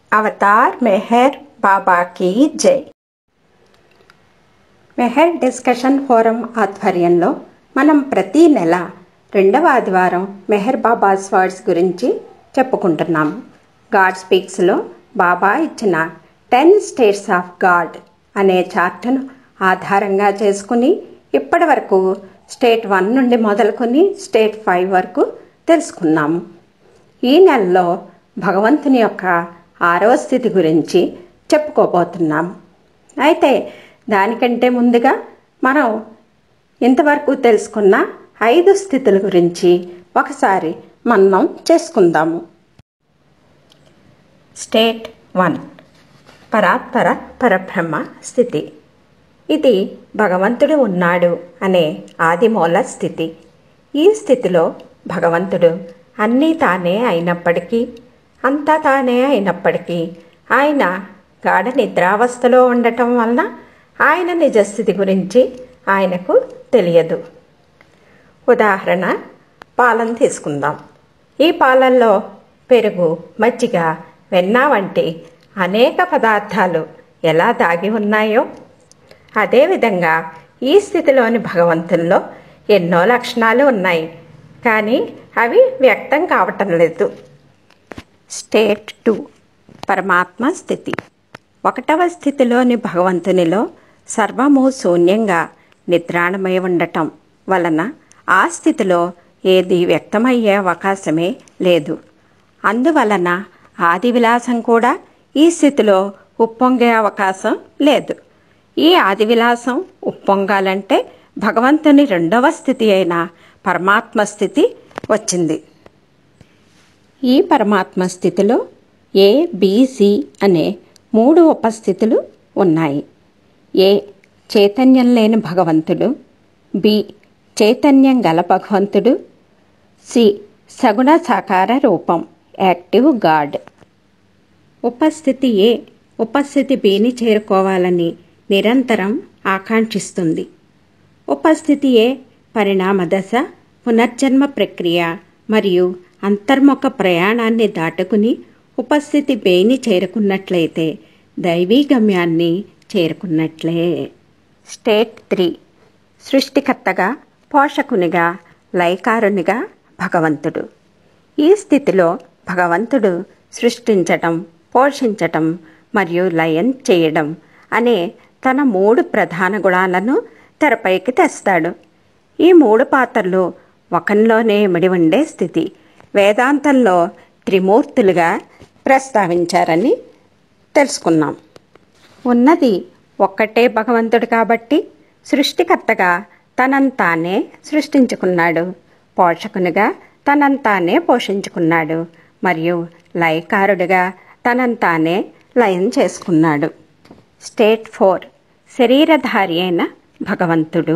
Avatar Meher బాబాకి జై Meher discussion forum ఆధ్వర్యంలో మనం ప్రతి నెల రెండవ ఆదివారం మెహర్ బాబాస్ వర్డ్స్ గురించి చెప్పుకుంటున్నాము గాడ్ స్పీక్స్లో బాబా ఇచ్చిన టెన్ స్టేట్స్ ఆఫ్ గాడ్ అనే చార్టును ఆధారంగా చేసుకుని ఇప్పటి వరకు స్టేట్ వన్ నుండి మొదలుకొని స్టేట్ ఫైవ్ వరకు తెలుసుకున్నాము ఈ నెలలో భగవంతుని యొక్క ఆరవ స్థితి గురించి చెప్పుకోబోతున్నాము అయితే దానికంటే ముందుగా మనం ఇంతవరకు తెలుసుకున్న ఐదు స్థితుల గురించి ఒకసారి మనం చేసుకుందాము స్టేట్ వన్ పరాత్పర పరబ్రహ్మ స్థితి ఇది భగవంతుడు ఉన్నాడు అనే ఆదిమూల స్థితి ఈ స్థితిలో భగవంతుడు అన్నీ తానే అయినప్పటికీ అంతా తానే అయినప్పటికీ ఆయన గాఢ నిద్రావస్థలో ఉండటం వలన ఆయన నిజస్థితి గురించి ఆయనకు తెలియదు ఉదాహరణ పాలను తీసుకుందాం ఈ పాలల్లో పెరుగు మజ్జిగ వెన్న వంటి అనేక పదార్థాలు ఎలా దాగి ఉన్నాయో అదేవిధంగా ఈ స్థితిలోని భగవంతుల్లో ఎన్నో లక్షణాలు ఉన్నాయి కానీ అవి వ్యక్తం కావటం లేదు స్టేట్ టూ పరమాత్మ స్థితి ఒకటవ స్థితిలోని భగవంతునిలో సర్వము శూన్యంగా నిద్రాణమై ఉండటం వలన ఆ స్థితిలో ఏది వ్యక్తమయ్యే అవకాశమే లేదు అందువలన ఆది విలాసం కూడా ఈ స్థితిలో ఉప్పొంగే అవకాశం లేదు ఈ ఆది విలాసం ఉప్పొంగాలంటే భగవంతుని రెండవ స్థితి అయిన పరమాత్మ స్థితి వచ్చింది ఈ పరమాత్మ స్థితిలో ఏ బిసి అనే మూడు ఉపస్థితులు ఉన్నాయి ఏ చైతన్యం లేని భగవంతుడు బి చైతన్యం గల భగవంతుడు సి సగుణ సాకార రూపం యాక్టివ్ గాడ్ ఉపస్థితి ఏ ఉపస్థితి బిని చేరుకోవాలని నిరంతరం ఆకాంక్షిస్తుంది ఉపస్థితి ఏ పరిణామ దశ పునర్జన్మ ప్రక్రియ మరియు అంతర్ముఖ ప్రయాణాన్ని దాటుకుని ఉపస్థితి బేని చేరుకున్నట్లయితే దైవీ గమ్యాన్ని చేరుకున్నట్లే స్టేట్ త్రీ సృష్టికర్తగా పోషకునిగా లయకారునిగా భగవంతుడు ఈ స్థితిలో భగవంతుడు సృష్టించటం పోషించటం మరియు లయం చేయడం అనే తన మూడు ప్రధాన గుణాలను తెరపైకి తెస్తాడు ఈ మూడు పాత్రలు ఒకనిలోనే ఇమిడి ఉండే స్థితి వేదాంతంలో త్రిమూర్తులుగా ప్రస్తావించారని తెలుసుకున్నాం ఉన్నది ఒక్కటే భగవంతుడు కాబట్టి సృష్టికర్తగా తనంతానే సృష్టించుకున్నాడు పోషకునిగా తనంతానే పోషించుకున్నాడు మరియు లయకారుడిగా తనంతానే లయం చేసుకున్నాడు స్టేట్ ఫోర్ శరీరధారి అయిన భగవంతుడు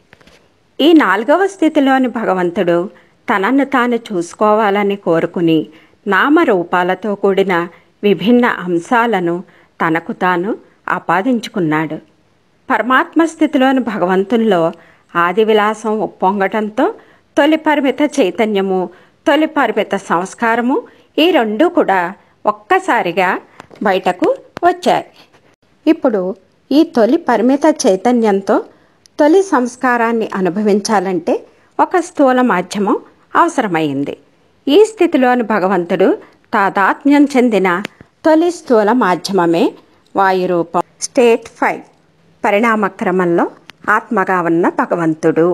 ఈ నాలుగవ స్థితిలోని భగవంతుడు తనను తాను చూసుకోవాలని కోరుకుని నామరూపాలతో కూడిన విభిన్న అంశాలను తనకు తాను ఆపాదించుకున్నాడు పరమాత్మ స్థితిలోని భగవంతుల్లో ఆది విలాసం ఉప్పొంగటంతో తొలి పరిమిత చైతన్యము తొలి పరిమిత సంస్కారము ఈ రెండూ కూడా ఒక్కసారిగా బయటకు వచ్చాయి ఇప్పుడు ఈ తొలి పరిమిత చైతన్యంతో తొలి సంస్కారాన్ని అనుభవించాలంటే ఒక స్థూల మాధ్యమం అవసరమైంది ఈ స్థితిలోని భగవంతుడు తాదాత్మ్యం చెందిన తొలి స్థూల మాధ్యమమే వాయురూపం స్టేట్ ఫైవ్ పరిణామక్రమంలో ఆత్మగా ఉన్న భగవంతుడు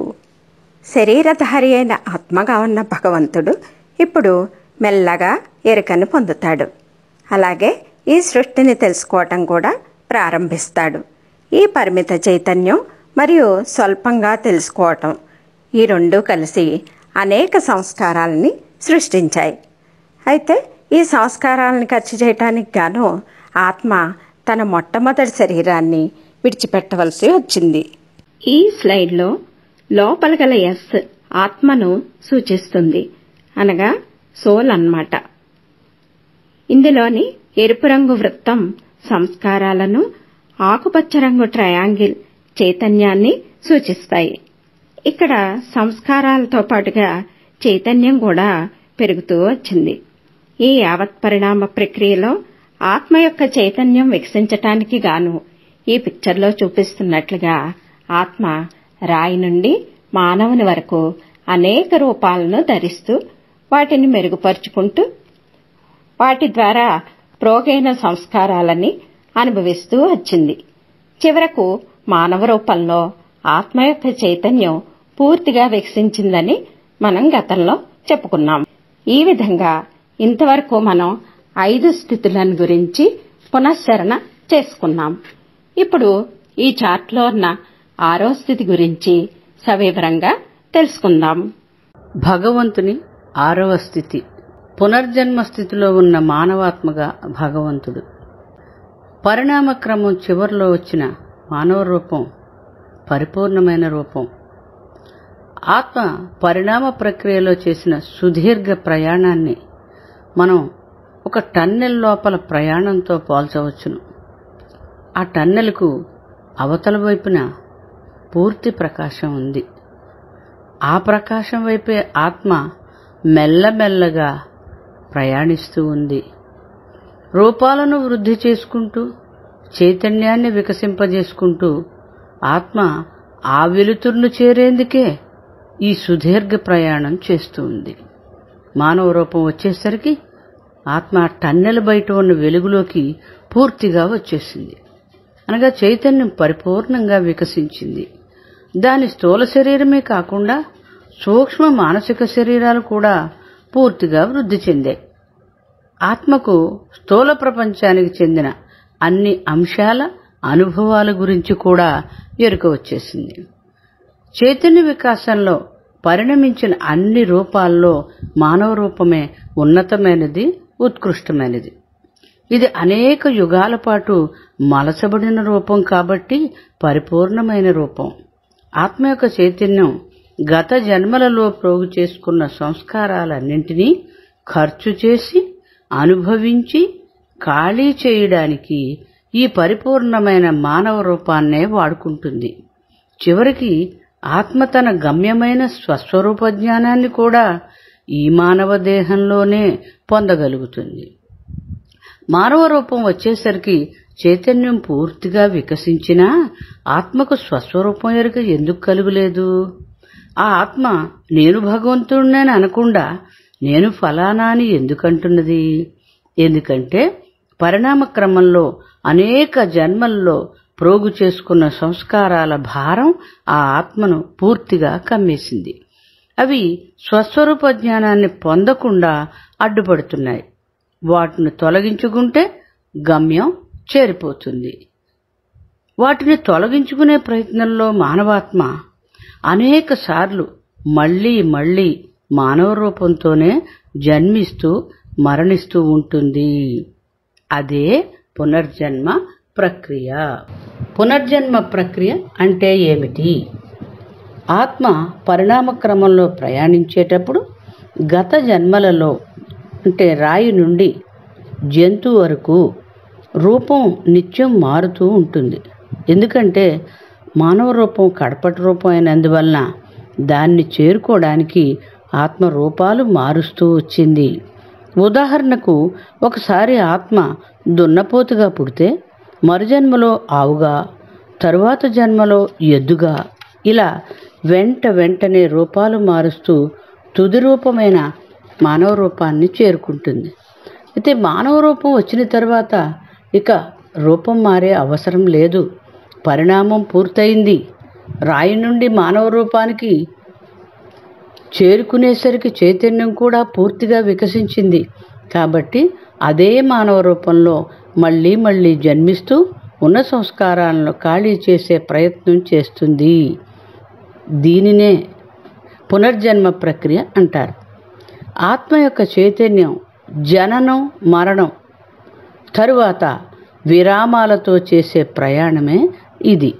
శరీరధారి అయిన ఆత్మగా ఉన్న భగవంతుడు ఇప్పుడు మెల్లగా ఎరుకను పొందుతాడు అలాగే ఈ సృష్టిని తెలుసుకోవటం కూడా ప్రారంభిస్తాడు ఈ పరిమిత చైతన్యం మరియు స్వల్పంగా తెలుసుకోవటం ఈ రెండూ కలిసి అనేక సంస్కారాలని సృష్టించాయి అయితే ఈ సంస్కారాలను ఖర్చు చేయటానికి గాను ఆత్మ తన మొట్టమొదటి శరీరాన్ని విడిచిపెట్టవలసి వచ్చింది ఈ స్లైడ్లో లోపల గల ఎస్ ఆత్మను సూచిస్తుంది అనగా సోల్ అన్నమాట ఇందులోని ఎరుపు రంగు వృత్తం సంస్కారాలను ఆకుపచ్చ రంగు ట్రయాంగిల్ చైతన్యాన్ని సూచిస్తాయి ఇక్కడ సంస్కారాలతో పాటుగా చైతన్యం కూడా పెరుగుతూ వచ్చింది ఈ యావత్ పరిణామ ప్రక్రియలో ఆత్మ యొక్క చైతన్యం వికసించటానికి గాను ఈ పిక్చర్లో చూపిస్తున్నట్లుగా ఆత్మ రాయి నుండి మానవుని వరకు అనేక రూపాలను ధరిస్తూ వాటిని మెరుగుపరుచుకుంటూ వాటి ద్వారా ప్రోగైన సంస్కారాలని అనుభవిస్తూ వచ్చింది చివరకు మానవ రూపంలో ఆత్మ యొక్క చైతన్యం పూర్తిగా వికసించిందని మనం గతంలో చెప్పుకున్నాం ఈ విధంగా ఇంతవరకు మనం ఐదు స్థితులను గురించి పునశ్చరణ చేసుకున్నాం ఇప్పుడు ఈ చార్ట్లో ఉన్న ఆరో స్థితి గురించి సవివరంగా తెలుసుకుందాం భగవంతుని ఆరవ స్థితి పునర్జన్మ స్థితిలో ఉన్న మానవాత్మగా భగవంతుడు పరిణామ క్రమం చివరిలో వచ్చిన మానవ రూపం పరిపూర్ణమైన రూపం ఆత్మ పరిణామ ప్రక్రియలో చేసిన సుదీర్ఘ ప్రయాణాన్ని మనం ఒక టన్నెల్ లోపల ప్రయాణంతో పోల్చవచ్చును ఆ టన్నెల్కు అవతల వైపున పూర్తి ప్రకాశం ఉంది ఆ ప్రకాశం వైపే ఆత్మ మెల్లమెల్లగా ప్రయాణిస్తూ ఉంది రూపాలను వృద్ధి చేసుకుంటూ చైతన్యాన్ని వికసింపజేసుకుంటూ ఆత్మ ఆ వెలుతురును చేరేందుకే ఈ సుదీర్ఘ ప్రయాణం చేస్తూ ఉంది మానవ రూపం వచ్చేసరికి ఆత్మ టన్నెల బయట ఉన్న వెలుగులోకి పూర్తిగా వచ్చేసింది అనగా చైతన్యం పరిపూర్ణంగా వికసించింది దాని స్థూల శరీరమే కాకుండా సూక్ష్మ మానసిక శరీరాలు కూడా పూర్తిగా వృద్ధి చెందాయి ఆత్మకు స్థూల ప్రపంచానికి చెందిన అన్ని అంశాల అనుభవాల గురించి కూడా ఎరుక వచ్చేసింది చైతన్య వికాసంలో పరిణమించిన అన్ని రూపాల్లో మానవ రూపమే ఉన్నతమైనది ఉత్కృష్టమైనది ఇది అనేక యుగాల పాటు మలచబడిన రూపం కాబట్టి పరిపూర్ణమైన రూపం ఆత్మ యొక్క చైతన్యం గత జన్మలలో ప్రోగు చేసుకున్న సంస్కారాలన్నింటినీ ఖర్చు చేసి అనుభవించి ఖాళీ చేయడానికి ఈ పరిపూర్ణమైన మానవ రూపాన్నే వాడుకుంటుంది చివరికి ఆత్మ తన గమ్యమైన స్వస్వరూప జ్ఞానాన్ని కూడా ఈ మానవ దేహంలోనే పొందగలుగుతుంది మానవ రూపం వచ్చేసరికి చైతన్యం పూర్తిగా వికసించినా ఆత్మకు స్వస్వరూపం ఎరుక ఎందుకు కలుగులేదు ఆ ఆత్మ నేను భగవంతుడినని అనకుండా నేను ఫలానా అని ఎందుకంటున్నది ఎందుకంటే పరిణామ క్రమంలో అనేక జన్మల్లో ప్రోగు చేసుకున్న సంస్కారాల భారం ఆ ఆత్మను పూర్తిగా కమ్మేసింది అవి స్వస్వరూప జ్ఞానాన్ని పొందకుండా అడ్డుపడుతున్నాయి వాటిని తొలగించుకుంటే గమ్యం చేరిపోతుంది వాటిని తొలగించుకునే ప్రయత్నంలో మానవాత్మ అనేక సార్లు మళ్లీ మళ్లీ మానవ రూపంతోనే జన్మిస్తూ మరణిస్తూ ఉంటుంది అదే పునర్జన్మ ప్రక్రియ పునర్జన్మ ప్రక్రియ అంటే ఏమిటి ఆత్మ పరిణామ క్రమంలో ప్రయాణించేటప్పుడు గత జన్మలలో అంటే రాయి నుండి జంతువు వరకు రూపం నిత్యం మారుతూ ఉంటుంది ఎందుకంటే మానవ రూపం కడపటి రూపం అయినందువలన దాన్ని చేరుకోవడానికి ఆత్మ రూపాలు మారుస్తూ వచ్చింది ఉదాహరణకు ఒకసారి ఆత్మ దున్నపోతుగా పుడితే మరుజన్మలో ఆవుగా తరువాత జన్మలో ఎద్దుగా ఇలా వెంట వెంటనే రూపాలు మారుస్తూ తుది రూపమైన మానవ రూపాన్ని చేరుకుంటుంది అయితే మానవ రూపం వచ్చిన తర్వాత ఇక రూపం మారే అవసరం లేదు పరిణామం పూర్తయింది రాయి నుండి మానవ రూపానికి చేరుకునేసరికి చైతన్యం కూడా పూర్తిగా వికసించింది కాబట్టి అదే మానవ రూపంలో మళ్ళీ మళ్ళీ జన్మిస్తూ ఉన్న సంస్కారాలను ఖాళీ చేసే ప్రయత్నం చేస్తుంది దీనినే పునర్జన్మ ప్రక్రియ అంటారు ఆత్మ యొక్క చైతన్యం జననం మరణం తరువాత విరామాలతో చేసే ప్రయాణమే ఇది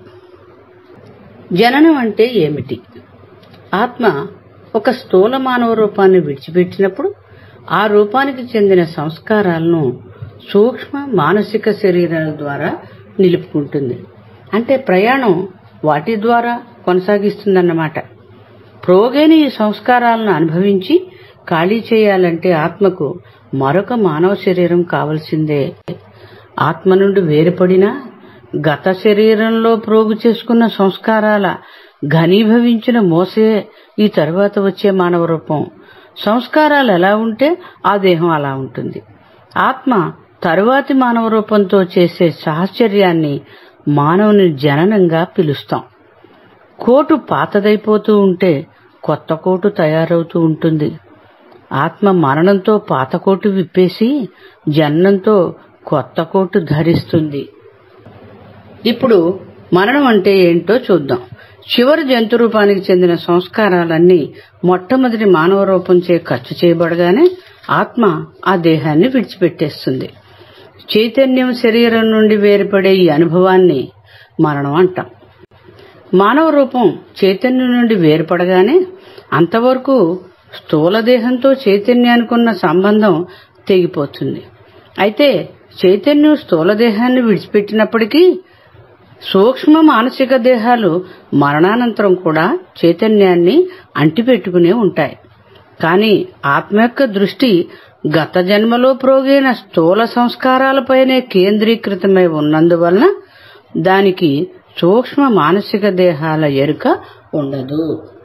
జననం అంటే ఏమిటి ఆత్మ ఒక స్థూల మానవ రూపాన్ని విడిచిపెట్టినప్పుడు ఆ రూపానికి చెందిన సంస్కారాలను సూక్ష్మ మానసిక శరీరాల ద్వారా నిలుపుకుంటుంది అంటే ప్రయాణం వాటి ద్వారా కొనసాగిస్తుందన్నమాట ప్రోగైన ఈ సంస్కారాలను అనుభవించి ఖాళీ చేయాలంటే ఆత్మకు మరొక మానవ శరీరం కావలసిందే ఆత్మ నుండి వేరుపడినా గత శరీరంలో ప్రోగు చేసుకున్న సంస్కారాల ఘనీభవించిన మోసే ఈ తరువాత వచ్చే మానవ రూపం సంస్కారాలు ఎలా ఉంటే ఆ దేహం అలా ఉంటుంది ఆత్మ తరువాతి మానవ రూపంతో చేసే సాహచర్యాన్ని మానవుని జననంగా పిలుస్తాం కోటు పాతదైపోతూ ఉంటే కొత్త కోటు తయారవుతూ ఉంటుంది ఆత్మ మరణంతో పాత కోటు విప్పేసి జన్నంతో కొత్త కోటు ధరిస్తుంది ఇప్పుడు మరణం అంటే ఏంటో చూద్దాం చివరి జంతు రూపానికి చెందిన సంస్కారాలన్నీ మొట్టమొదటి మానవ రూపంచే ఖర్చు చేయబడగానే ఆత్మ ఆ దేహాన్ని విడిచిపెట్టేస్తుంది చైతన్యం శరీరం నుండి వేరుపడే ఈ అనుభవాన్ని మరణం అంటాం మానవ రూపం చైతన్యం నుండి వేరుపడగానే అంతవరకు స్థూల దేహంతో చైతన్యానికి ఉన్న సంబంధం తెగిపోతుంది అయితే చైతన్యం స్థూల దేహాన్ని విడిచిపెట్టినప్పటికీ సూక్ష్మ మానసిక దేహాలు మరణానంతరం కూడా చైతన్యాన్ని అంటిపెట్టుకునే ఉంటాయి కానీ ఆత్మ యొక్క దృష్టి గత జన్మలో ప్రోగైన స్థూల సంస్కారాలపైనే కేంద్రీకృతమై ఉన్నందువలన దానికి సూక్ష్మ మానసిక దేహాల ఎరుక ఉండదు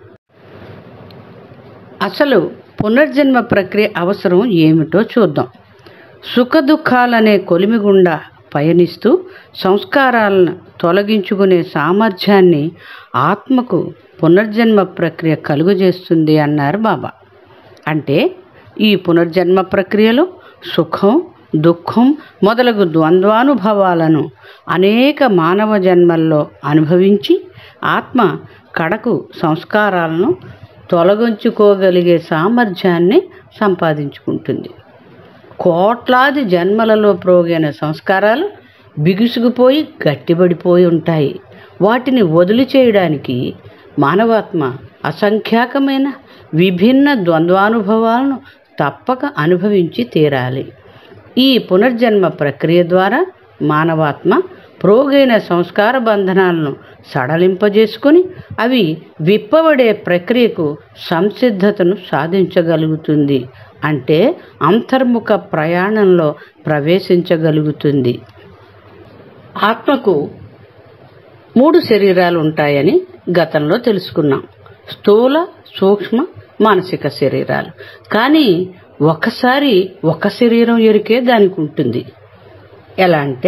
అసలు పునర్జన్మ ప్రక్రియ అవసరం ఏమిటో చూద్దాం సుఖ దుఃఖాలనే కొలిమి గుండా పయనిస్తూ సంస్కారాలను తొలగించుకునే సామర్థ్యాన్ని ఆత్మకు పునర్జన్మ ప్రక్రియ కలుగజేస్తుంది అన్నారు బాబా అంటే ఈ పునర్జన్మ ప్రక్రియలో సుఖం దుఃఖం మొదలగు ద్వంద్వానుభవాలను అనేక మానవ జన్మల్లో అనుభవించి ఆత్మ కడకు సంస్కారాలను తొలగించుకోగలిగే సామర్థ్యాన్ని సంపాదించుకుంటుంది కోట్లాది జన్మలలో ప్రోగిన సంస్కారాలు బిగుసుకుపోయి గట్టిబడిపోయి ఉంటాయి వాటిని వదిలి చేయడానికి మానవాత్మ అసంఖ్యాకమైన విభిన్న ద్వంద్వానుభవాలను తప్పక అనుభవించి తీరాలి ఈ పునర్జన్మ ప్రక్రియ ద్వారా మానవాత్మ ప్రోగైన సంస్కార బంధనాలను సడలింపజేసుకుని అవి విప్పబడే ప్రక్రియకు సంసిద్ధతను సాధించగలుగుతుంది అంటే అంతర్ముఖ ప్రయాణంలో ప్రవేశించగలుగుతుంది ఆత్మకు మూడు శరీరాలు ఉంటాయని గతంలో తెలుసుకున్నాం స్థూల సూక్ష్మ మానసిక శరీరాలు కానీ ఒకసారి ఒక శరీరం ఎరికే దానికి ఉంటుంది ఎలా అంటే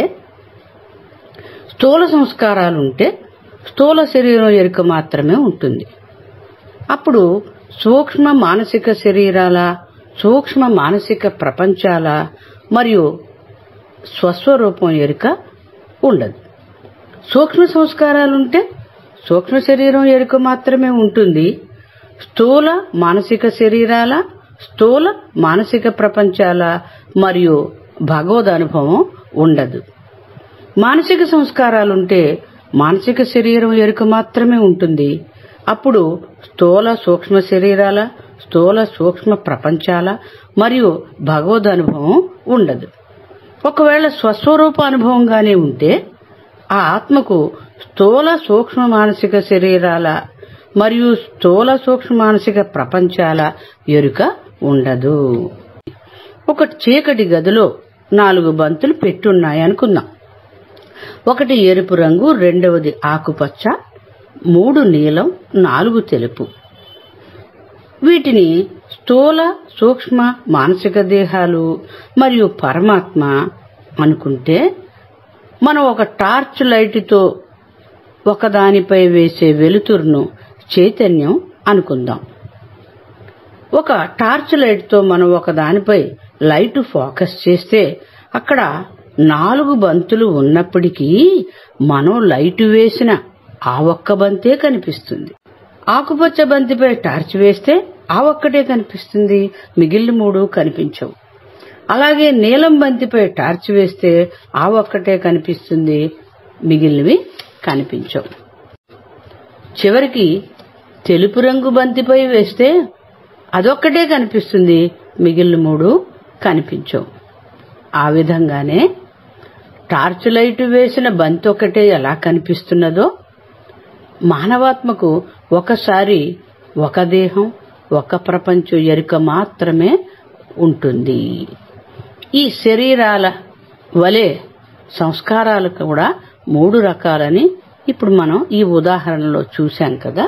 స్థూల సంస్కారాలు ఉంటే స్థూల శరీరం ఎరుక మాత్రమే ఉంటుంది అప్పుడు సూక్ష్మ మానసిక శరీరాల సూక్ష్మ మానసిక ప్రపంచాల మరియు స్వస్వరూపం ఎరుక ఉండదు సూక్ష్మ సంస్కారాలుంటే సూక్ష్మ శరీరం ఎరుక మాత్రమే ఉంటుంది స్థూల మానసిక శరీరాల స్థూల మానసిక ప్రపంచాల మరియు భగవద్ అనుభవం ఉండదు మానసిక సంస్కారాలుంటే మానసిక శరీరం ఎరుక మాత్రమే ఉంటుంది అప్పుడు స్థూల సూక్ష్మ శరీరాల స్థూల సూక్ష్మ ప్రపంచాల మరియు భగవద్ అనుభవం ఉండదు ఒకవేళ స్వస్వరూప అనుభవంగానే ఉంటే ఆ ఆత్మకు స్థూల సూక్ష్మ మానసిక శరీరాల మరియు స్థూల సూక్ష్మ మానసిక ప్రపంచాల ఎరుక ఉండదు ఒక చీకటి గదిలో నాలుగు బంతులు పెట్టున్నాయి అనుకుందాం ఒకటి ఎరుపు రంగు రెండవది ఆకుపచ్చ మూడు నీలం నాలుగు తెలుపు వీటిని స్థూల సూక్ష్మ మానసిక దేహాలు మరియు పరమాత్మ అనుకుంటే మనం ఒక టార్చ్ లైట్తో ఒకదానిపై వేసే వెలుతురును చైతన్యం అనుకుందాం ఒక టార్చ్ లైట్తో మనం ఒకదానిపై లైట్ ఫోకస్ చేస్తే అక్కడ నాలుగు బంతులు ఉన్నప్పటికీ మనం లైట్ వేసిన ఆ ఒక్క బంతే కనిపిస్తుంది ఆకుపచ్చ బంతిపై టార్చ్ వేస్తే ఆ ఒక్కటే కనిపిస్తుంది మిగిలిన మూడు కనిపించవు అలాగే నీలం బంతిపై టార్చ్ వేస్తే ఆ ఒక్కటే కనిపిస్తుంది మిగిలినవి కనిపించవు చివరికి తెలుపు రంగు బంతిపై వేస్తే అదొక్కటే కనిపిస్తుంది మిగిలిన మూడు కనిపించవు ఆ విధంగానే టార్చ్ లైట్ వేసిన బంతి ఒకటే ఎలా కనిపిస్తున్నదో మానవాత్మకు ఒకసారి ఒక దేహం ఒక ప్రపంచం ఎరుక మాత్రమే ఉంటుంది ఈ శరీరాల వలె సంస్కారాలు కూడా మూడు రకాలని ఇప్పుడు మనం ఈ ఉదాహరణలో చూశాం కదా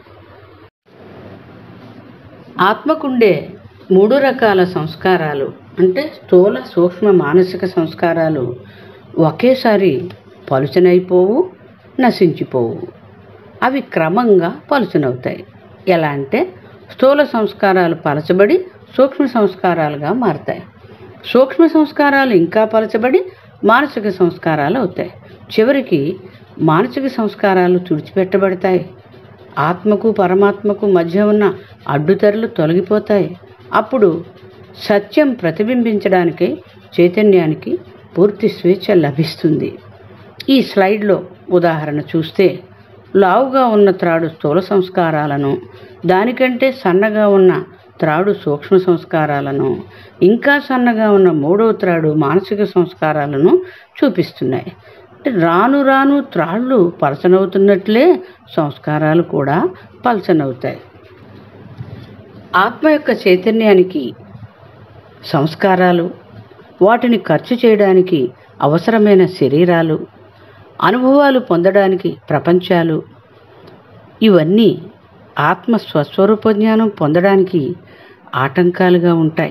ఆత్మకుండే మూడు రకాల సంస్కారాలు అంటే స్థూల సూక్ష్మ మానసిక సంస్కారాలు ఒకేసారి పలుచనైపోవు నశించిపోవు అవి క్రమంగా పలుచనవుతాయి ఎలా అంటే స్థూల సంస్కారాలు పలచబడి సూక్ష్మ సంస్కారాలుగా మారతాయి సూక్ష్మ సంస్కారాలు ఇంకా పలచబడి మానసిక సంస్కారాలు అవుతాయి చివరికి మానసిక సంస్కారాలు తుడిచిపెట్టబడతాయి ఆత్మకు పరమాత్మకు మధ్య ఉన్న అడ్డుతెరలు తొలగిపోతాయి అప్పుడు సత్యం ప్రతిబింబించడానికి చైతన్యానికి పూర్తి స్వేచ్ఛ లభిస్తుంది ఈ స్లైడ్లో ఉదాహరణ చూస్తే లావుగా ఉన్న త్రాడు స్థూల సంస్కారాలను దానికంటే సన్నగా ఉన్న త్రాడు సూక్ష్మ సంస్కారాలను ఇంకా సన్నగా ఉన్న మూడవ త్రాడు మానసిక సంస్కారాలను చూపిస్తున్నాయి అంటే రాను రాను త్రాళ్ళు పలచనవుతున్నట్లే సంస్కారాలు కూడా పలచనవుతాయి ఆత్మ యొక్క చైతన్యానికి సంస్కారాలు వాటిని ఖర్చు చేయడానికి అవసరమైన శరీరాలు అనుభవాలు పొందడానికి ప్రపంచాలు ఇవన్నీ ఆత్మ స్వస్వరూప జ్ఞానం పొందడానికి ఆటంకాలుగా ఉంటాయి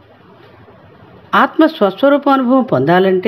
ఆత్మ స్వస్వరూప అనుభవం పొందాలంటే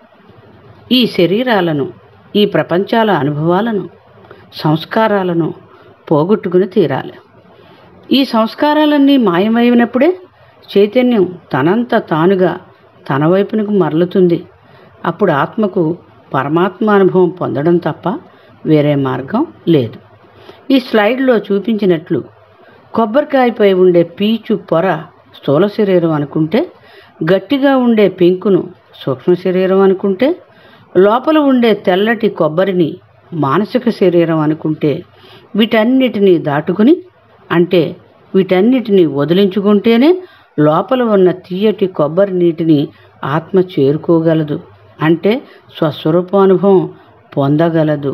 ఈ శరీరాలను ఈ ప్రపంచాల అనుభవాలను సంస్కారాలను పోగొట్టుకుని తీరాలి ఈ సంస్కారాలన్నీ మాయమైనప్పుడే చైతన్యం తనంత తానుగా తన వైపునకు మరలుతుంది అప్పుడు ఆత్మకు పరమాత్మ అనుభవం పొందడం తప్ప వేరే మార్గం లేదు ఈ స్లైడ్లో చూపించినట్లు కొబ్బరికాయపై ఉండే పీచు పొర స్థూల శరీరం అనుకుంటే గట్టిగా ఉండే పెంకును సూక్ష్మ శరీరం అనుకుంటే లోపల ఉండే తెల్లటి కొబ్బరిని మానసిక శరీరం అనుకుంటే వీటన్నిటినీ దాటుకుని అంటే వీటన్నిటిని వదిలించుకుంటేనే లోపల ఉన్న తీయటి కొబ్బరి నీటిని ఆత్మ చేరుకోగలదు అంటే స్వస్వరూపానుభవం పొందగలదు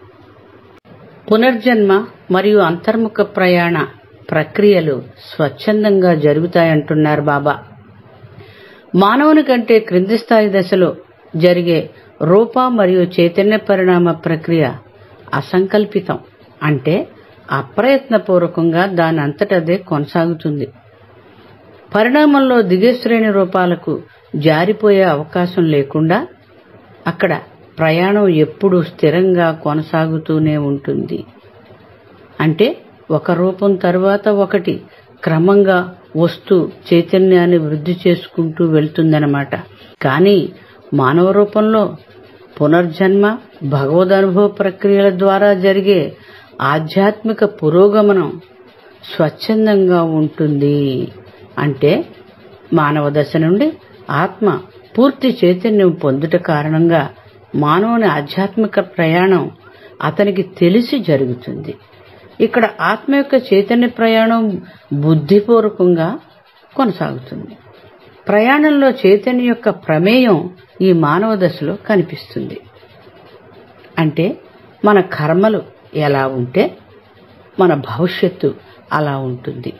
పునర్జన్మ మరియు అంతర్ముఖ ప్రయాణ ప్రక్రియలు స్వచ్ఛందంగా జరుగుతాయంటున్నారు బాబా మానవుని కంటే క్రింది స్థాయి దశలో జరిగే రూప మరియు చైతన్య పరిణామ ప్రక్రియ అసంకల్పితం అంటే అప్రయత్నపూర్వకంగా దాని అంతటదే కొనసాగుతుంది పరిణామంలో దిగశ్రేణి రూపాలకు జారిపోయే అవకాశం లేకుండా అక్కడ ప్రయాణం ఎప్పుడూ స్థిరంగా కొనసాగుతూనే ఉంటుంది అంటే ఒక రూపం తరువాత ఒకటి క్రమంగా వస్తూ చైతన్యాన్ని వృద్ధి చేసుకుంటూ వెళ్తుందన్నమాట కానీ మానవ రూపంలో పునర్జన్మ భగవదనుభవ ప్రక్రియల ద్వారా జరిగే ఆధ్యాత్మిక పురోగమనం స్వచ్ఛందంగా ఉంటుంది అంటే మానవ దశ నుండి ఆత్మ పూర్తి చైతన్యం పొందుట కారణంగా మానవుని ఆధ్యాత్మిక ప్రయాణం అతనికి తెలిసి జరుగుతుంది ఇక్కడ ఆత్మ యొక్క చైతన్య ప్రయాణం బుద్ధిపూర్వకంగా కొనసాగుతుంది ప్రయాణంలో చైతన్య యొక్క ప్రమేయం ఈ మానవ దశలో కనిపిస్తుంది అంటే మన కర్మలు ఎలా ఉంటే మన భవిష్యత్తు అలా ఉంటుంది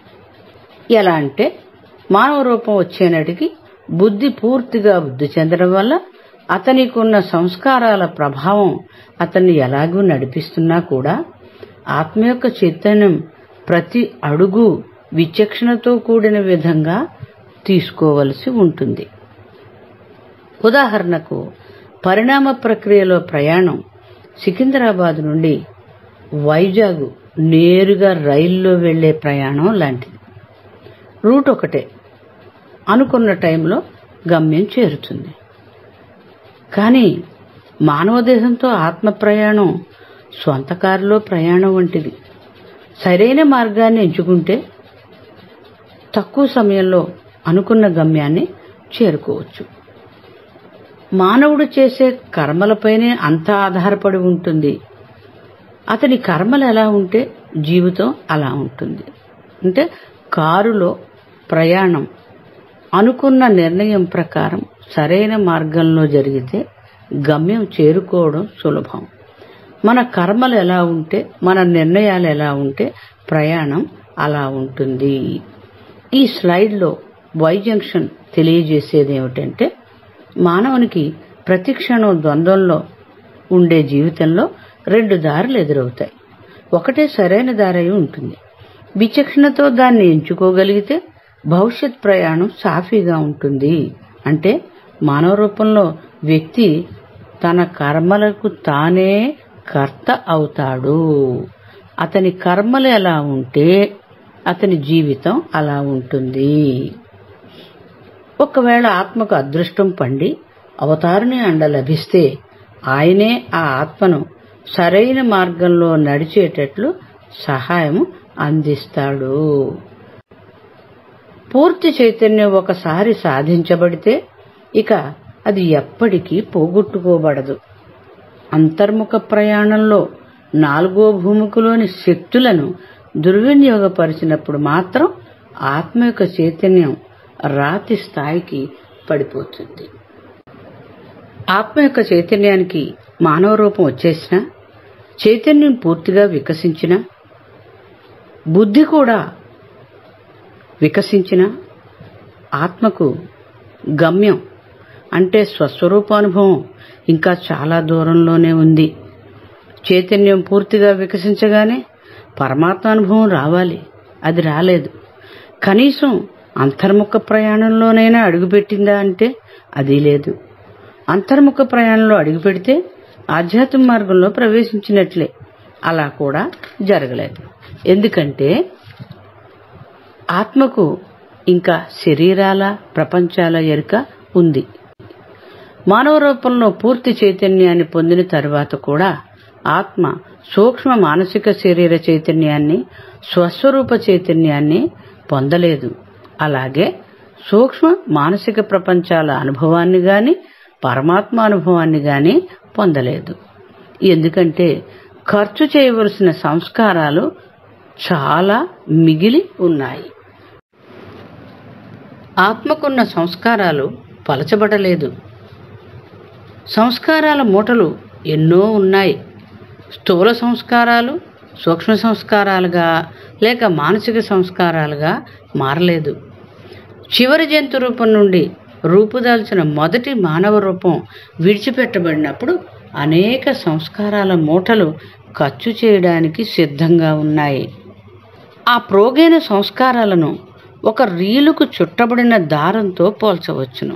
ఎలా అంటే మానవ రూపం వచ్చేనాటికి బుద్ధి పూర్తిగా వృద్ధి చెందడం వల్ల అతనికి ఉన్న సంస్కారాల ప్రభావం అతన్ని ఎలాగూ నడిపిస్తున్నా కూడా ఆత్మ యొక్క చైతన్యం ప్రతి అడుగు విచక్షణతో కూడిన విధంగా తీసుకోవలసి ఉంటుంది ఉదాహరణకు పరిణామ ప్రక్రియలో ప్రయాణం సికింద్రాబాద్ నుండి వైజాగ్ నేరుగా రైల్లో వెళ్లే ప్రయాణం లాంటిది రూట్ ఒకటే అనుకున్న టైంలో గమ్యం చేరుతుంది కానీ మానవ దేహంతో ఆత్మ ప్రయాణం స్వంత కారులో ప్రయాణం వంటిది సరైన మార్గాన్ని ఎంచుకుంటే తక్కువ సమయంలో అనుకున్న గమ్యాన్ని చేరుకోవచ్చు మానవుడు చేసే కర్మలపైనే అంతా ఆధారపడి ఉంటుంది అతని కర్మలు ఎలా ఉంటే జీవితం అలా ఉంటుంది అంటే కారులో ప్రయాణం అనుకున్న నిర్ణయం ప్రకారం సరైన మార్గంలో జరిగితే గమ్యం చేరుకోవడం సులభం మన కర్మలు ఎలా ఉంటే మన నిర్ణయాలు ఎలా ఉంటే ప్రయాణం అలా ఉంటుంది ఈ స్లైడ్లో వై జంక్షన్ తెలియజేసేది ఏమిటంటే మానవునికి ప్రతి క్షణం ద్వంద్వంలో ఉండే జీవితంలో రెండు దారులు ఎదురవుతాయి ఒకటే సరైన దారి ఉంటుంది విచక్షణతో దాన్ని ఎంచుకోగలిగితే భవిష్యత్ ప్రయాణం సాఫీగా ఉంటుంది అంటే మానవ రూపంలో వ్యక్తి తన కర్మలకు తానే కర్త అవుతాడు అతని కర్మలు ఎలా ఉంటే అతని జీవితం అలా ఉంటుంది ఒకవేళ ఆత్మకు అదృష్టం పండి అవతారుని అండ లభిస్తే ఆయనే ఆ ఆత్మను సరైన మార్గంలో నడిచేటట్లు సహాయం అందిస్తాడు పూర్తి చైతన్యం ఒకసారి సాధించబడితే ఇక అది ఎప్పటికీ పోగొట్టుకోబడదు అంతర్ముఖ ప్రయాణంలో నాలుగో భూమికలోని శక్తులను దుర్వినియోగపరిచినప్పుడు మాత్రం ఆత్మ యొక్క చైతన్యం రాతి స్థాయికి పడిపోతుంది ఆత్మ యొక్క చైతన్యానికి మానవ రూపం వచ్చేసిన చైతన్యం పూర్తిగా వికసించిన బుద్ధి కూడా వికసించిన ఆత్మకు గమ్యం అంటే స్వస్వరూపానుభవం ఇంకా చాలా దూరంలోనే ఉంది చైతన్యం పూర్తిగా వికసించగానే పరమాత్మానుభవం రావాలి అది రాలేదు కనీసం అంతర్ముఖ ప్రయాణంలోనైనా అడుగుపెట్టిందా అంటే అది లేదు అంతర్ముఖ ప్రయాణంలో అడుగుపెడితే ఆధ్యాత్మిక మార్గంలో ప్రవేశించినట్లే అలా కూడా జరగలేదు ఎందుకంటే ఆత్మకు ఇంకా శరీరాల ప్రపంచాల ఎరుక ఉంది మానవ రూపంలో పూర్తి చైతన్యాన్ని పొందిన తరువాత కూడా ఆత్మ సూక్ష్మ మానసిక శరీర చైతన్యాన్ని స్వస్వరూప చైతన్యాన్ని పొందలేదు అలాగే సూక్ష్మ మానసిక ప్రపంచాల అనుభవాన్ని గాని పరమాత్మ అనుభవాన్ని గాని పొందలేదు ఎందుకంటే ఖర్చు చేయవలసిన సంస్కారాలు చాలా మిగిలి ఉన్నాయి ఆత్మకున్న సంస్కారాలు పలచబడలేదు సంస్కారాల మూటలు ఎన్నో ఉన్నాయి స్థూల సంస్కారాలు సూక్ష్మ సంస్కారాలుగా లేక మానసిక సంస్కారాలుగా మారలేదు చివరి జంతు రూపం నుండి రూపుదాల్చిన మొదటి మానవ రూపం విడిచిపెట్టబడినప్పుడు అనేక సంస్కారాల మూటలు ఖర్చు చేయడానికి సిద్ధంగా ఉన్నాయి ఆ ప్రోగైన సంస్కారాలను ఒక రీలుకు చుట్టబడిన దారంతో పోల్చవచ్చును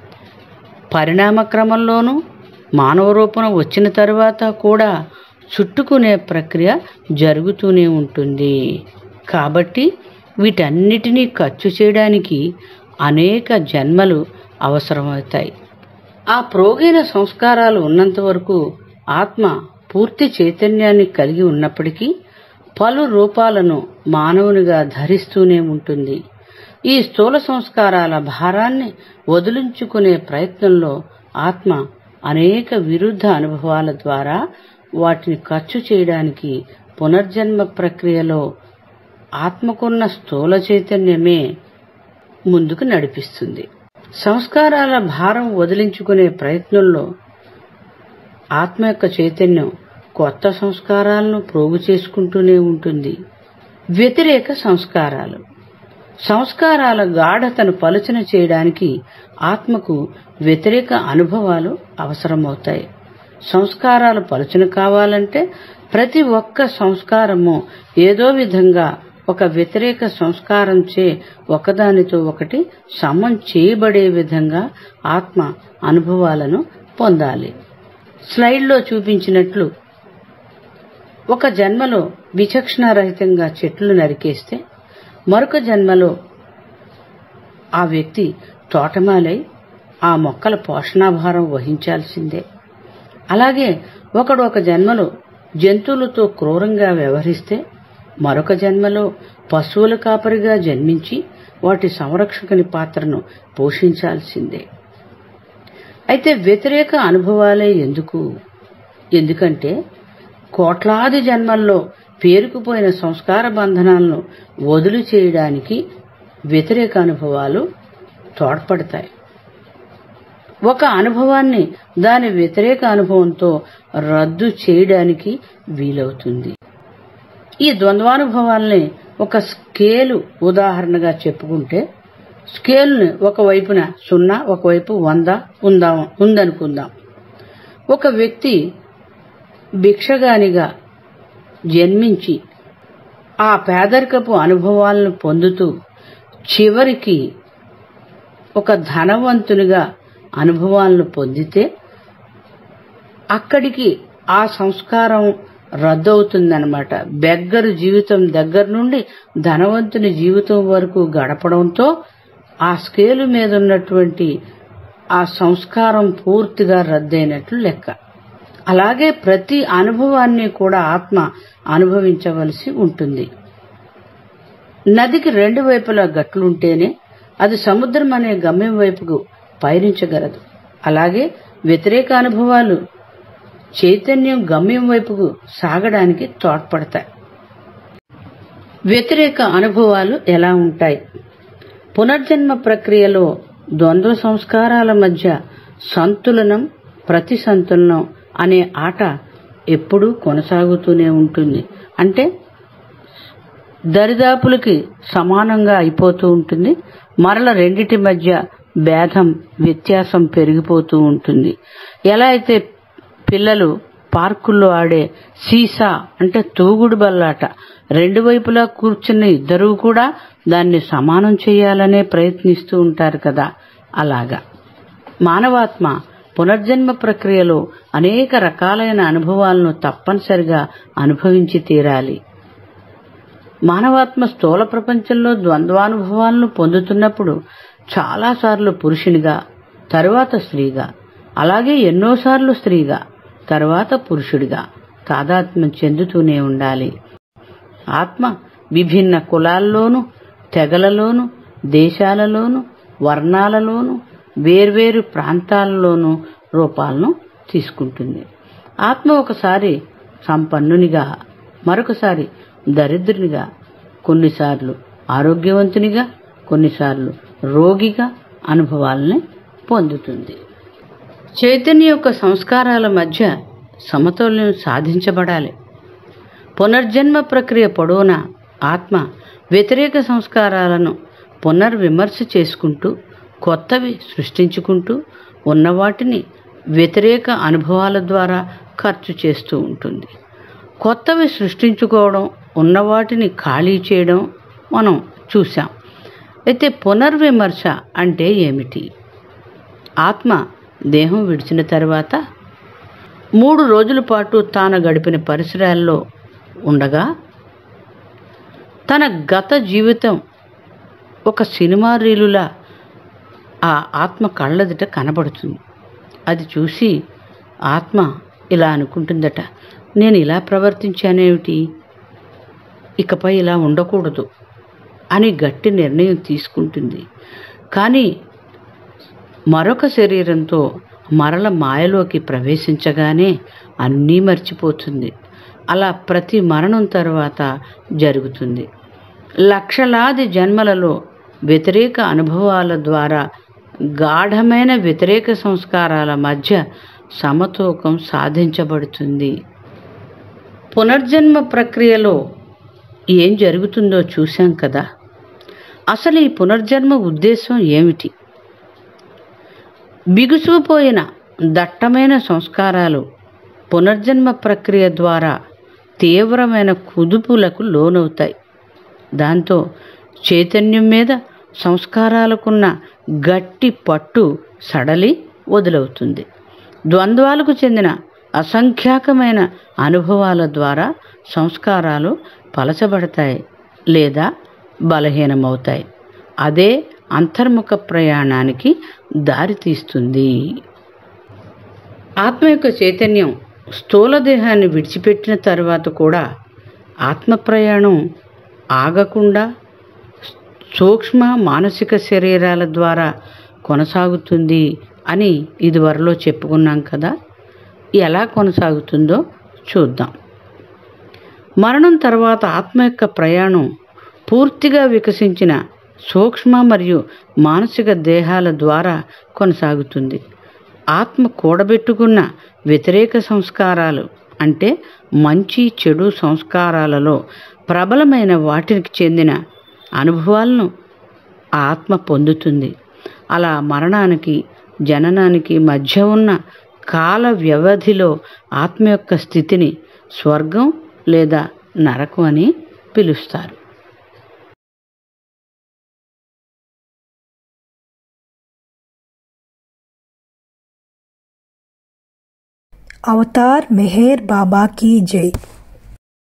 పరిణామ క్రమంలోనూ మానవ రూపం వచ్చిన తరువాత కూడా చుట్టుకునే ప్రక్రియ జరుగుతూనే ఉంటుంది కాబట్టి వీటన్నిటినీ ఖర్చు చేయడానికి అనేక జన్మలు అవసరమవుతాయి ఆ ప్రోగైన సంస్కారాలు ఉన్నంత వరకు ఆత్మ పూర్తి చైతన్యాన్ని కలిగి ఉన్నప్పటికీ పలు రూపాలను మానవునిగా ధరిస్తూనే ఉంటుంది ఈ స్థూల సంస్కారాల భారాన్ని వదిలించుకునే ప్రయత్నంలో ఆత్మ అనేక విరుద్ధ అనుభవాల ద్వారా వాటిని ఖర్చు చేయడానికి పునర్జన్మ ప్రక్రియలో ఆత్మకున్న స్థూల చైతన్యమే ముందుకు నడిపిస్తుంది సంస్కారాల భారం వదిలించుకునే ప్రయత్నంలో ఆత్మ యొక్క చైతన్యం కొత్త సంస్కారాలను ప్రోగు చేసుకుంటూనే ఉంటుంది వ్యతిరేక సంస్కారాలు సంస్కారాల గాఢతను పలుచన చేయడానికి ఆత్మకు వ్యతిరేక అనుభవాలు అవసరమవుతాయి సంస్కారాలు పలుచన కావాలంటే ప్రతి ఒక్క సంస్కారము ఏదో విధంగా ఒక వ్యతిరేక సంస్కారం చే ఒకదానితో ఒకటి సమం చేయబడే విధంగా ఆత్మ అనుభవాలను పొందాలి స్లైడ్లో చూపించినట్లు ఒక జన్మలో విచక్షణారహితంగా చెట్లు నరికేస్తే మరొక జన్మలో ఆ వ్యక్తి తోటమాలై ఆ మొక్కల పోషణాభారం వహించాల్సిందే అలాగే ఒకడు ఒక జన్మలో జంతువులతో క్రూరంగా వ్యవహరిస్తే మరొక జన్మలో పశువుల కాపరిగా జన్మించి వాటి సంరక్షకుని పాత్రను పోషించాల్సిందే అయితే వ్యతిరేక అనుభవాలే ఎందుకు ఎందుకంటే కోట్లాది జన్మల్లో పేరుకుపోయిన సంస్కార బంధనాలను వదులు చేయడానికి వ్యతిరేక అనుభవాలు తోడ్పడతాయి ఒక అనుభవాన్ని దాని వ్యతిరేక అనుభవంతో రద్దు చేయడానికి వీలవుతుంది ఈ ద్వంద్వానుభవాల్ని ఒక స్కేలు ఉదాహరణగా చెప్పుకుంటే స్కేల్ని ఒకవైపున సున్నా ఒకవైపు వంద ఉందాం ఉందనుకుందాం ఒక వ్యక్తి భిక్షగానిగా జన్మించి ఆ పేదరికపు అనుభవాలను పొందుతూ చివరికి ఒక ధనవంతునిగా అనుభవాలను పొందితే అక్కడికి ఆ సంస్కారం రద్దవుతుందన్నమాట బెగ్గరు జీవితం దగ్గర నుండి ధనవంతుని జీవితం వరకు గడపడంతో ఆ స్కేలు మీద ఉన్నటువంటి ఆ సంస్కారం పూర్తిగా రద్దయినట్లు లెక్క అలాగే ప్రతి అనుభవాన్ని కూడా ఆత్మ అనుభవించవలసి ఉంటుంది నదికి రెండు వైపులా గట్లుంటేనే అది సముద్రం అనే గమ్యం వైపుకు పయనించగలదు అలాగే వ్యతిరేక అనుభవాలు చైతన్యం గమ్యం వైపుకు సాగడానికి తోడ్పడతాయి వ్యతిరేక అనుభవాలు ఎలా ఉంటాయి పునర్జన్మ ప్రక్రియలో ద్వంద్వ సంస్కారాల మధ్య సంతులనం ప్రతి సంతులనం అనే ఆట ఎప్పుడూ కొనసాగుతూనే ఉంటుంది అంటే దరిదాపులకి సమానంగా అయిపోతూ ఉంటుంది మరల రెండిటి మధ్య భేదం వ్యత్యాసం పెరిగిపోతూ ఉంటుంది ఎలా అయితే పిల్లలు పార్కుల్లో ఆడే సీసా అంటే తూగుడు బల్లాట రెండు వైపులా కూర్చున్న ఇద్దరూ కూడా దాన్ని సమానం చేయాలనే ప్రయత్నిస్తూ ఉంటారు కదా అలాగా మానవాత్మ పునర్జన్మ ప్రక్రియలో అనేక రకాలైన అనుభవాలను తప్పనిసరిగా అనుభవించి తీరాలి మానవాత్మ స్థూల ప్రపంచంలో ద్వంద్వానుభవాలను పొందుతున్నప్పుడు చాలాసార్లు పురుషునిగా తరువాత స్త్రీగా అలాగే ఎన్నోసార్లు స్త్రీగా తరువాత పురుషుడిగా తాదాత్మ్యం చెందుతూనే ఉండాలి ఆత్మ విభిన్న కులాల్లోనూ తెగలలోనూ దేశాలలోనూ వర్ణాలలోనూ వేర్వేరు ప్రాంతాలలోనూ రూపాలను తీసుకుంటుంది ఆత్మ ఒకసారి సంపన్నునిగా మరొకసారి దరిద్రునిగా కొన్నిసార్లు ఆరోగ్యవంతునిగా కొన్నిసార్లు రోగిగా అనుభవాలని పొందుతుంది చైతన్య యొక్క సంస్కారాల మధ్య సమతౌల్యం సాధించబడాలి పునర్జన్మ ప్రక్రియ పొడవునా ఆత్మ వ్యతిరేక సంస్కారాలను పునర్విమర్శ చేసుకుంటూ కొత్తవి సృష్టించుకుంటూ ఉన్నవాటిని వ్యతిరేక అనుభవాల ద్వారా ఖర్చు చేస్తూ ఉంటుంది కొత్తవి సృష్టించుకోవడం ఉన్నవాటిని ఖాళీ చేయడం మనం చూసాం అయితే పునర్విమర్శ అంటే ఏమిటి ఆత్మ దేహం విడిచిన తర్వాత మూడు రోజుల పాటు తాను గడిపిన పరిసరాల్లో ఉండగా తన గత జీవితం ఒక సినిమా రీలులా ఆ ఆత్మ కళ్ళెదుట కనబడుతుంది అది చూసి ఆత్మ ఇలా అనుకుంటుందట నేను ఇలా ప్రవర్తించానేమిటి ఇకపై ఇలా ఉండకూడదు అని గట్టి నిర్ణయం తీసుకుంటుంది కానీ మరొక శరీరంతో మరల మాయలోకి ప్రవేశించగానే అన్నీ మర్చిపోతుంది అలా ప్రతి మరణం తర్వాత జరుగుతుంది లక్షలాది జన్మలలో వ్యతిరేక అనుభవాల ద్వారా గాఢమైన వ్యతిరేక సంస్కారాల మధ్య సమతూకం సాధించబడుతుంది పునర్జన్మ ప్రక్రియలో ఏం జరుగుతుందో చూశాం కదా అసలు ఈ పునర్జన్మ ఉద్దేశం ఏమిటి బిగుసుకుపోయిన దట్టమైన సంస్కారాలు పునర్జన్మ ప్రక్రియ ద్వారా తీవ్రమైన కుదుపులకు లోనవుతాయి దాంతో చైతన్యం మీద సంస్కారాలకున్న గట్టి పట్టు సడలి వదులవుతుంది ద్వంద్వాలకు చెందిన అసంఖ్యాకమైన అనుభవాల ద్వారా సంస్కారాలు పలచబడతాయి లేదా బలహీనమవుతాయి అదే అంతర్ముఖ ప్రయాణానికి దారితీస్తుంది ఆత్మ యొక్క చైతన్యం స్థూల దేహాన్ని విడిచిపెట్టిన తర్వాత కూడా ఆత్మ ప్రయాణం ఆగకుండా సూక్ష్మ మానసిక శరీరాల ద్వారా కొనసాగుతుంది అని ఇదివరలో చెప్పుకున్నాం కదా ఎలా కొనసాగుతుందో చూద్దాం మరణం తర్వాత ఆత్మ యొక్క ప్రయాణం పూర్తిగా వికసించిన సూక్ష్మ మరియు మానసిక దేహాల ద్వారా కొనసాగుతుంది ఆత్మ కూడబెట్టుకున్న వ్యతిరేక సంస్కారాలు అంటే మంచి చెడు సంస్కారాలలో ప్రబలమైన వాటికి చెందిన అనుభవాలను ఆత్మ పొందుతుంది అలా మరణానికి జననానికి మధ్య ఉన్న కాల వ్యవధిలో ఆత్మ యొక్క స్థితిని స్వర్గం లేదా నరకం అని పిలుస్తారు अवतार मेहर बाबा की जय